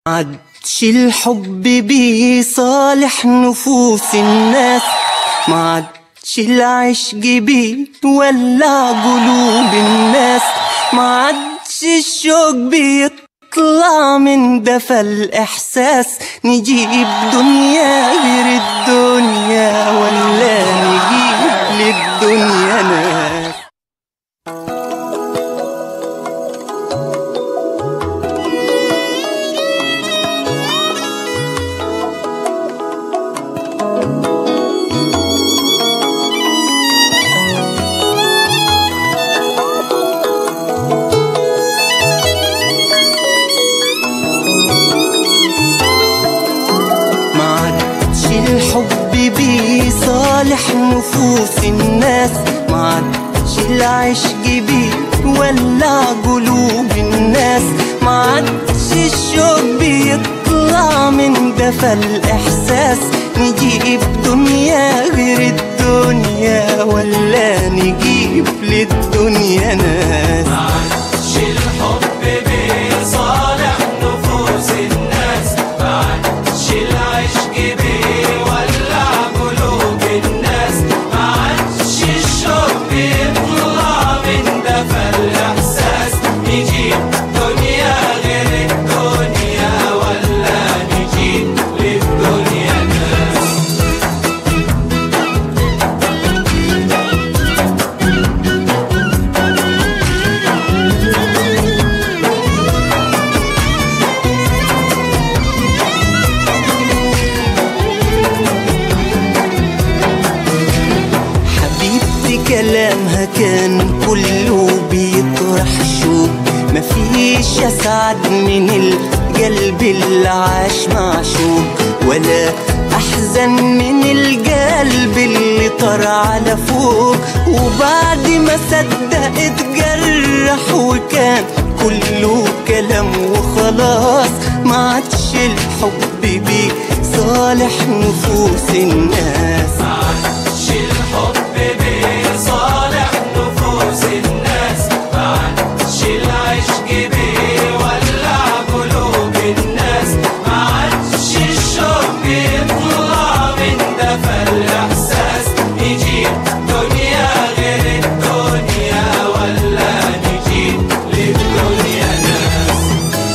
عادش الحب بيصالح نفوس الناس ما عادش العشق بيتولع قلوب الناس ما عادش الشوق بيطلع من دفى الإحساس نجيب دنيا غير الدنيا ولا نجيب للدنيا ناس ما عادش الحب بيصالح نفوس الناس ما عادش العشق بيولع قلوب الناس ما عادش الشوق بيطلع من دفى الإحساس نجيب دنيا غير الدنيا ولا نجيب للدنيا ناس معادش الحب بيصالح نفوس الناس معادش العشق بيولع قلوب الناس معادش الشوق بيطلع من دفى الإحساس نجيب دنيا غير الدنيا ولا نجيب للدنيا ناس حبيبتي كلامها كان كله بيطرح شوق مفيش اسعد من القلب اللي عاش معشوق ولا احزن من القلب اللي طار على فوق وبعد ما صدق اتجرح وكان كله كلام وخلاص ما عادش الحب بيه صالح نفوس الناس معادش الحب بيصالح نفوس الناس معادش العشق بيولع قلوب الناس معادش الشوق بيطلع من دفى الإحساس نجيب دنيا غير الدنيا ولا نجيب للدنيا ناس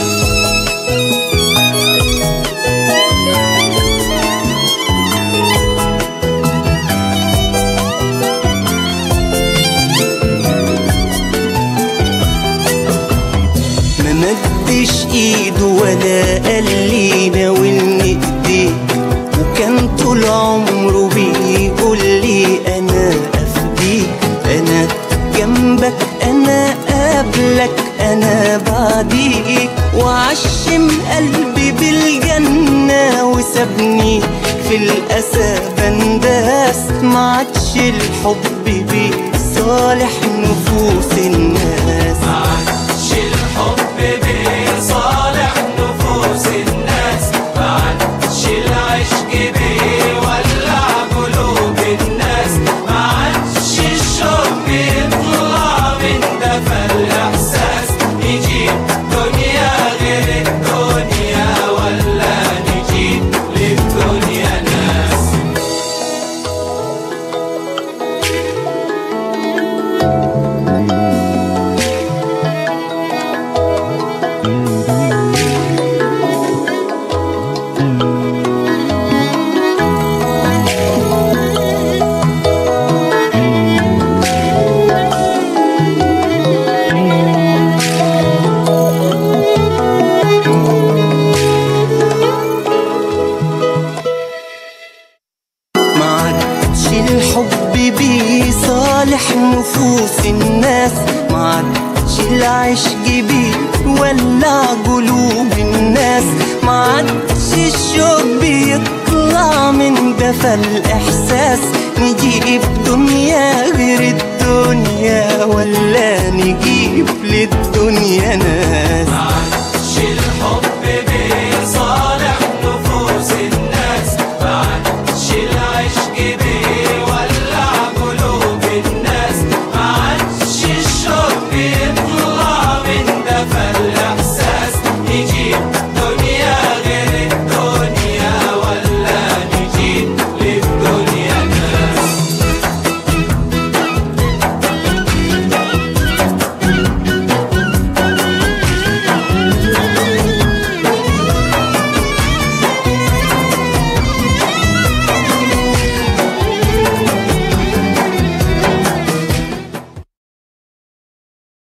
ما مدش ايده ولا قال لي ناولني ايديك وكان طول عمره بيقول لي انا افديك انا جنبك انا قبلك انا بعديك وعشم قلبي بالجنة وسابني في الأسى بنداس ما عادش الحب بيه صالح نفوس الناس معادش الحب بيصالح نفوس الناس معادش العشق بيولع قلوب الناس معادش الشوق بيطلع من دفى الإحساس نجيب دنيا غير الدنيا ولا نجيب للدنيا ناس ما عادش الحب بيصالح نفوس الناس ما عادش العشق بيولع قلوب الناس ما عادش الشوق بيطلع من دفى الإحساس نجيب دنيا غير الدنيا ولا نجيب للدنيا ناس معادش